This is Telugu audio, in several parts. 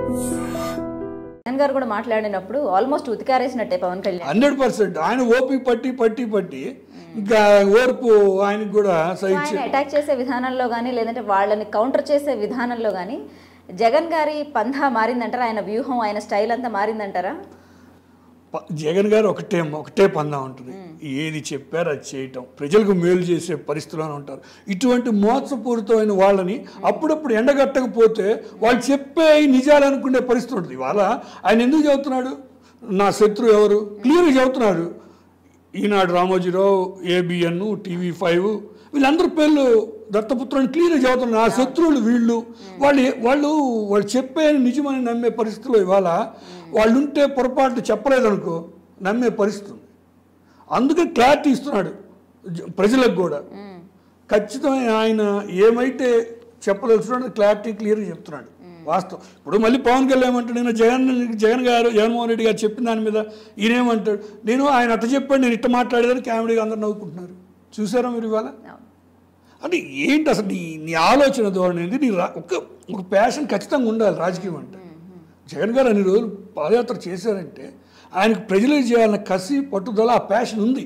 జగన్ గారు కూడా మాట్లాడినప్పుడు ఆల్మోస్ట్ ఉతికారేసినట్టే పవన్ కళ్యాణ్ హండ్రెడ్ పర్సెంట్ ఆయన ఓపి పట్టి పట్టి పట్టి ఇంకా ఓర్పు ఆయనకు కూడా సహించి ఆయన అటాక్ చేసే విధానంలో కానీ లేదంటే వాళ్ళని కౌంటర్ చేసే విధానంలో కానీ జగన్ గారి పంధా మారిందంటారా ఆయన వ్యూహం ఆయన స్టైల్ అంతా మారిందంటారా ప- జగన్ గారు ఒకటే ఒకటే పందా ఉంటుంది ఏది చెప్పారు అది చేయటం ప్రజలకు మేలు చేసే పరిస్థితుల్లోనే ఉంటారు ఇటువంటి మోసపూరితమైన వాళ్ళని అప్పుడప్పుడు ఎండగట్టకపోతే వాళ్ళు చెప్పే నిజాలు అనుకునే పరిస్థితి ఉంటుంది ఇవాళ ఆయన ఎందుకు చెబుతున్నాడు నా శత్రువు ఎవరు క్లియర్గా చెబుతున్నారు Eenadu Ramoji Rao ABN TV five వీళ్ళందరి పేర్లు దత్తపుత్రుని క్లియర్గా చెబుతున్నారు నా శత్రువులు వీళ్ళు వాళ్ళు వాళ్ళు వాళ్ళు చెప్పే నిజమని నమ్మే పరిస్థితిలో ఇవాళ వాళ్ళు ఉంటే పొరపాటు చెప్పలేదనుకో నమ్మే పరిస్థితి ఉంది అందుకే క్లారిటీ ఇస్తున్నాడు జ- ప్రజలకు కూడా ఖచ్చితంగా ఆయన ఏమైతే చెప్పదలుచున్నాడో క్లారిటీ క్లియర్గా చెప్తున్నాడు వాస్తవం ఇప్పుడు మళ్ళీ పవన్ కళ్యాణ్ ఏమంటాడు నేను జగన్ జగన్ గారు జగన్మోహన్ రెడ్డి గారు చెప్పిన దాని మీద ఈయనేమంటాడు నేను ఆయన అట్ట చెప్పాడు నేను ఇట్ట మాట్లాడేదని కామెడీగా అందరు నవ్వుకుంటున్నారు చూసారా మీరు ఇవాళ అంటే ఏంటి అసలు నీ నీ ఆలోచన ధోరణి ఏంది నీ రా- ఒక ఒక ప్యాషన్ ఖచ్చితంగా ఉండాలి రాజకీయం అంటే జగన్ గారు అన్ని రోజులు పాదయాత్ర చేశారంటే ఆయనకు ప్రజలకు చేయాలన్న కసి పట్టుదల ఆ ప్యాషన్ ఉంది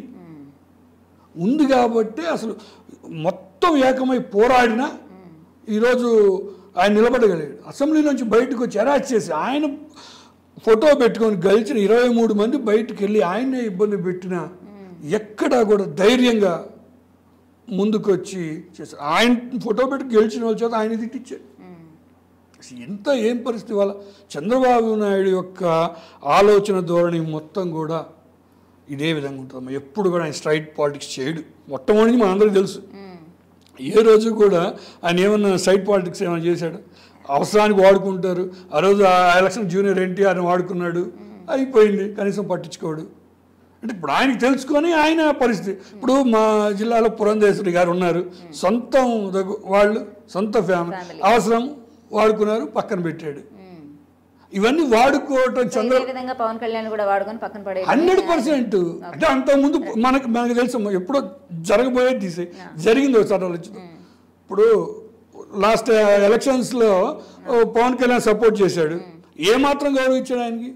ఉంది కాబట్టి అసలు మొత్తం ఏకమై పోరాడినా ఈరోజు ఆయన నిలబడగలిగాడు అసెంబ్లీ నుంచి బయటకు వచ్చి అరెస్ట్ చేసి ఆయన ఫోటో పెట్టుకొని గెలిచిన ఇరవై మూడు మంది బయటకు వెళ్ళి ఆయన్నే ఇబ్బంది పెట్టినా ఎక్కడా కూడా ధైర్యంగా ముందుకు వచ్చి చేశారు ఆయన ఫోటో పెట్టి గెలిచిన వాళ్ళ చేత ఆయన తిట్టించాడు అసలు ఎంత ఏం పరిస్థితి వాళ్ళ చంద్రబాబు నాయుడు యొక్క ఆలోచన ధోరణి మొత్తం కూడా ఇదే విధంగా ఉంటుంది ఎప్పుడు కూడా ఆయన స్ట్రైట్ పాలిటిక్స్ చేయడు మొట్టమొదటి మనందరికీ తెలుసు ఏ రోజు కూడా ఆయన ఏమన్నా సైడ్ పాలిటిక్స్ ఏమైనా చేశాడు అవసరానికి వాడుకుంటారు ఆ రోజు ఆ ఎలక్షన్ జూనియర్ ఎన్టీఆర్ని వాడుకున్నాడు అయిపోయింది కనీసం పట్టించుకోడు అంటే ఇప్పుడు ఆయనకి తెలుసుకొని ఆయన పరిస్థితి ఇప్పుడు మా జిల్లాలో పురంధేశ్వరి గారు ఉన్నారు సొంతం దగ్గు- వాళ్ళు సొంత ఫ్యామిలీ అవసరం వాడుకున్నారు పక్కన పెట్టాడు ఇవన్నీ వాడుకోవటం చంద్ర ఇదే విధంగా పవన్ కళ్యాణ్ కూడా వాడుకొని పక్కన పడే హండ్రెడ్ పర్సెంట్ అంటే అంత ముందు మనకు మనకు తెలుసు ఎప్పుడో జరగబోయేది తీసే జరిగింది ఒకసారి ఆలోచన ఇప్పుడు లాస్ట్ ఎలక్షన్స్లో పవన్ కళ్యాణ్ సపోర్ట్ చేశాడు ఏమాత్రం గౌరవించాడు ఆయనకి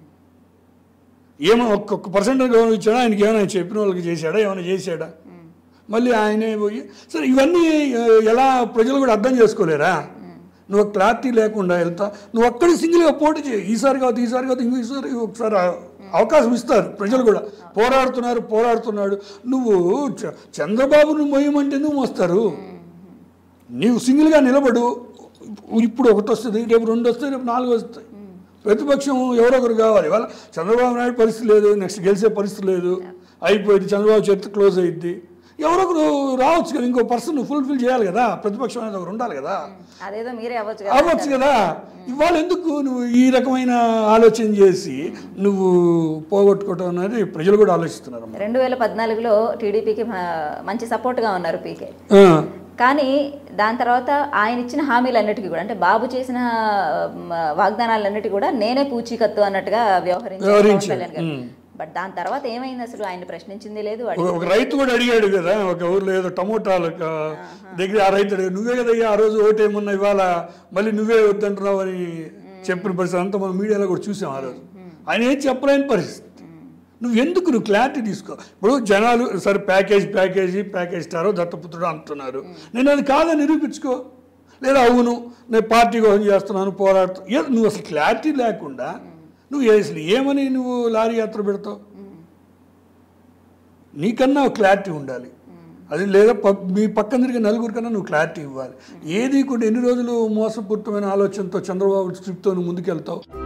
ఏమో ఒక్కొక్క పర్సెంట్ గౌరవించాడా ఆయనకి ఏమైనా ఆయన చెప్పిన వాళ్ళకి చేశాడా ఏమైనా చేశాడా మళ్ళీ ఆయనే పోయి సరే ఇవన్నీ ఆ, ఎలా ప్రజలు కూడా అర్థం చేసుకోలేరా నువ్వు క్లారిటీ లేకుండా వెళ్తా నువ్వు ఒక్కడి సింగిల్గా పోటీ చేయి ఈసారి కాదు ఈసారి కాదు ఇంకోసారి ఒకసారి ఆ- అవకాశం ఇస్తారు ప్రజలు కూడా పోరాడుతున్నారు పోరాడుతున్నాడు నువ్వు చ- చంద్రబాబును మోయమంటే నువ్వు మోస్తారు నీవు సింగిల్గా నిలబడు ఇప్పుడు ఒకటి వస్తుంది రేపు రెండు వస్తాయి రేపు నాలుగు వస్తాయి ప్రతిపక్షం ఎవరో ఒకరు కావాలి వాళ్ళ చంద్రబాబు నాయుడు పరిస్థితి లేదు నెక్స్ట్ గెలిచే పరిస్థితి లేదు అయిపోయింది చంద్రబాబు చరిత్ర క్లోజ్ అయింది ఎవరో ఒకరు రావచ్చు కదా ఇంకో పర్సన్ ఫుల్ఫిల్ చేయాలి కదా ప్రతిపక్షం అనేది ఒకరు ఉండాలి కదా అదేదో మీరే అవ్వచ్చు కదా అవ్వచ్చు కదా ఇవాళ ఎందుకు నువ్వు ఈ రకమైన ఆలోచన చేసి నువ్వు పోగొట్టుకోవటం అనేది ప్రజలు కూడా ఆలోచిస్తున్నారు రెండు వేల పద్నాలుగులో టీడీపీకి మంచి సపోర్ట్గా ఉన్నారు పీకే ఆ, కానీ దాని తర్వాత ఆయన ఇచ్చిన హామీలన్నిటికీ కూడా అంటే బాబు చేసిన మ, వాగ్దానాలన్నిటి కూడా నేనే పూచీకత్తు అన్నట్టుగా వ్యవహరించారు పవన్ వ్యవహరించారు. కళ్యాణ్ గారు. మ్. బట్ దాని తర్వాత ఏమైంది అసలు ఆయన ప్రశ్నించింది లేదు ఒక- అడిగి- ఒక రైతు కూడా అడిగాడు కదా ఒక ఊర్లో ఏదో టమోటాలు ఒక దగ్గర ఆ రైతు అడిగాడు నువ్వే కదయ్యా ఆ రోజు ఓటేమన్నా ఇవాళ మళ్ళీ నువ్వే వద్దంటున్నావు అని చెప్పిన పరిస్థితి అంతా మనం మీడియాలో కూడా చూసాం ఆ రోజు ఆయన ఏం చెప్పలేని పరిస్థితి నువ్వు ఎందుకు నువ్వు క్లారిటీ తీసుకో ఇప్పుడు జనాలు సరే ప్యాకేజ్ ప్యాకేజీ ప్యాకేజ్ ఇస్తారో దత్తపుత్రుడు అంటున్నారు నేను అది కాదని నిరూపించుకో లేదా అవును నేను పార్టీ కోసం చేస్తున్నాను పోరాడుతూ ఏ- నువ్వు అసలు క్లారిటీ లేకుండా నువ్వు అసలు ఏమని నువ్వు లారీ యాత్ర పెడతావు నీకన్నా ఒక క్లారిటీ ఉండాలి అది లేదా ప- మీ పక్కన తిరిగే నలుగురు కన్నా నువ్వు క్లారిటీ ఇవ్వాలి ఏది కూడా ఎన్ని రోజులు మోసపూరితమైన ఆలోచనతో చంద్రబాబు స్క్రిప్ట్తో నువ్వు ముందుకెళ్తావు